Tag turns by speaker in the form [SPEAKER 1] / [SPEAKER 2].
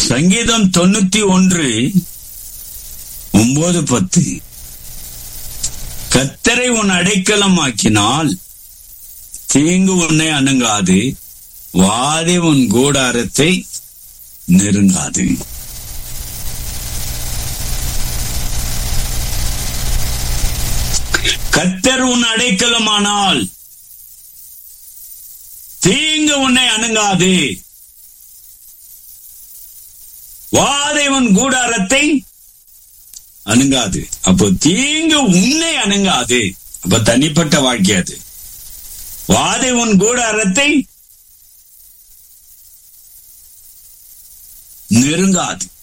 [SPEAKER 1] சங்கீதம் தொண்ணூத்தி ஒன்று ஒன்பது பத்து கத்தரை உன் அடைக்கலமாக்கினால் தீங்கு உன்னை அணுகாது வாதி உன் கூடாரத்தை நெருங்காது கத்தர் உன் அடைக்கலமானால் தீங்கு உன்னை அணுகாது வாதை உன் கூடாரத்தை அணுகாது அப்போ தீங்கு உன்னை அணுகாது அப்ப தனிப்பட்ட வாழ்க்கை அது வாதை உன் கூடாரத்தை நெருங்காது